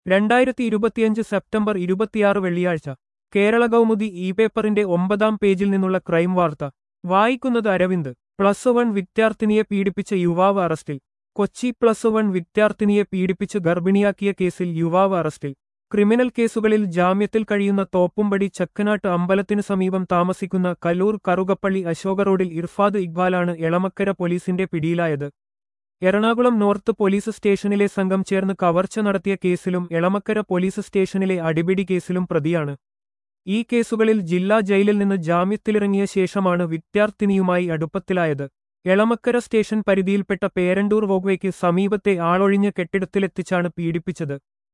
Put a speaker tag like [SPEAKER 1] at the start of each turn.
[SPEAKER 1] രണ്ടായിരത്തി ഇരുപത്തിയഞ്ച് സെപ്റ്റംബർ ഇരുപത്തിയാറ് വെള്ളിയാഴ്ച കേരള കൗമുദി ഇ പേപ്പറിന്റെ ഒമ്പതാം പേജിൽ നിന്നുള്ള ക്രൈം വാർത്ത വായിക്കുന്നത് അരവിന്ദ് പ്ലസ് വൺ വിദ്യാർത്ഥിനിയെ പീഡിപ്പിച്ച യുവാവ് അറസ്റ്റിൽ കൊച്ചി പ്ലസ് വൺ വിദ്യാർത്ഥിനിയെ പീഡിപ്പിച്ച് ഗർഭിണിയാക്കിയ കേസിൽ യുവാവ് അറസ്റ്റിൽ ക്രിമിനൽ കേസുകളിൽ ജാമ്യത്തിൽ കഴിയുന്ന തോപ്പുംപടി ചക്കനാട്ട് അമ്പലത്തിനു സമീപം താമസിക്കുന്ന കല്ലൂർ കറുകപ്പള്ളി അശോക റോഡിൽ ഇർഫാദ് ഇക്ബാലാണ് എളമക്കര പോലീസിന്റെ പിടിയിലായത് എറണാകുളം നോർത്ത് പോലീസ് സ്റ്റേഷനിലെ സംഘം ചേർന്ന് കവർച്ച നടത്തിയ കേസിലും എളമക്കര പോലീസ് സ്റ്റേഷനിലെ അടിപിടി കേസിലും പ്രതിയാണ് ഈ കേസുകളിൽ ജില്ലാ ജയിലിൽ നിന്ന് ജാമ്യത്തിലിറങ്ങിയ ശേഷമാണ് വിദ്യാർത്ഥിനിയുമായി അടുപ്പത്തിലായത് എളമക്കര സ്റ്റേഷൻ പരിധിയിൽപ്പെട്ട പേരണ്ടൂർ വോഗ്വയ്ക്ക് സമീപത്തെ ആളൊഴിഞ്ഞ കെട്ടിടത്തിലെത്തിച്ചാണ് പീഡിപ്പിച്ചത്